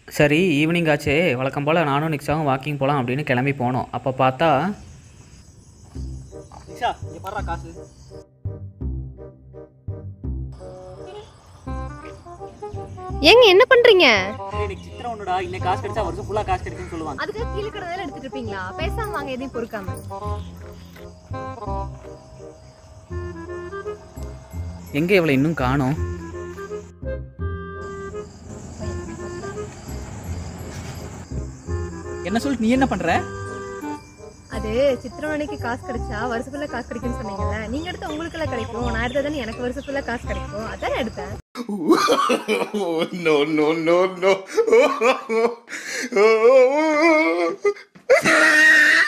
சரி ஈவினிங் ஆச்சே வழக்கம் போல் நானும் நிக்ஸாவும் வாக்கிங் போகலாம் அப்படின்னு கிளம்பி போனோம் அப்போ பார்த்தா நிஷா இங்க பாடுறா காசு ஏங்க என்ன பண்றீங்க ஏய், இன்னைக்கு சித்திரம் ஒண்ணுடா இன்னைக்கு காசு கிடைச்சா வருஷம் ஃபுல்லா காசு கிடைக்கும்னு சொல்லுவாங்க அதுக்கு கீழே கடை எடுத்துட்டு இருப்பீங்களா பேசாம வாங்க எதையும் பொறுக்காம எங்கே இவளை இன்னும் காணோம் என்ன சொல்லிட்டு நீ என்ன பண்ற அது சித்திரவணைக்கு காசு கிடைச்சா வருஷத்துல காசு கிடைக்கும்னு சொன்னீங்கல்ல நீங்க எடுத்த உங்களுக்கு எல்லாம் கிடைக்கும் நான் எடுத்தா தானே எனக்கு வருஷத்துல காசு கிடைக்கும் அதான் எடுத்தேன் no, no, no, no.